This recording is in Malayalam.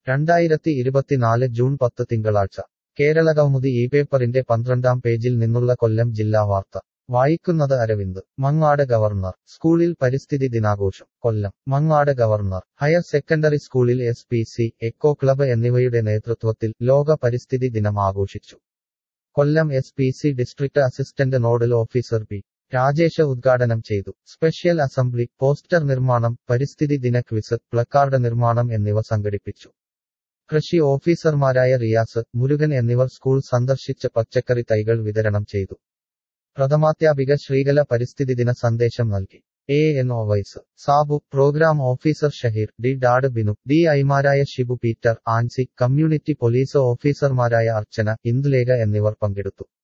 രണ്ടായിരത്തി ഇരുപത്തിനാല് ജൂൺ പത്ത് തിങ്കളാഴ്ച കേരളകൗമുദി ഈ പേപ്പറിന്റെ പന്ത്രണ്ടാം പേജിൽ നിന്നുള്ള കൊല്ലം ജില്ലാ വാർത്ത വായിക്കുന്നത് അരവിന്ദ് മങ്ങാട് ഗവർണർ സ്കൂളിൽ പരിസ്ഥിതി ദിനാഘോഷം Kollam Mangad governor higher secondary സ്കൂളിൽ S P C eco club എന്നിവയുടെ നേതൃത്വത്തിൽ ലോക പരിസ്ഥിതി ദിനം ആഘോഷിച്ചു Kollam S P C district assistant nodal officer P Rajesh ഉദ്ഘാടനം ചെയ്തു സ്പെഷ്യൽ അസംബ്ലി പോസ്റ്റർ നിർമ്മാണം പരിസ്ഥിതി ദിന ക്വിസ് പ്ലക്കാർഡ് നിർമ്മാണം എന്നിവ സംഘടിപ്പിച്ചു കൃഷി ഓഫീസർമാരായ റിയാസ് മുരുകൻ എന്നിവർ സ്കൂൾ സന്ദർശിച്ച് പച്ചക്കറി തൈകൾ വിതരണം ചെയ്തു പ്രഥമാധ്യാപിക ശ്രീകല പരിസ്ഥിതി ദിന സന്ദേശം നൽകി A N O vice Sabu programme officer Shaheer D ഡാഡ് ബിനു ഡി ഐമാരായ ഷിബു പീറ്റർ ആൻസി കമ്മ്യൂണിറ്റി പോലീസ് ഓഫീസർമാരായ അർച്ചന ഇന്ദുലേഖ എന്നിവർ പങ്കെടുത്തു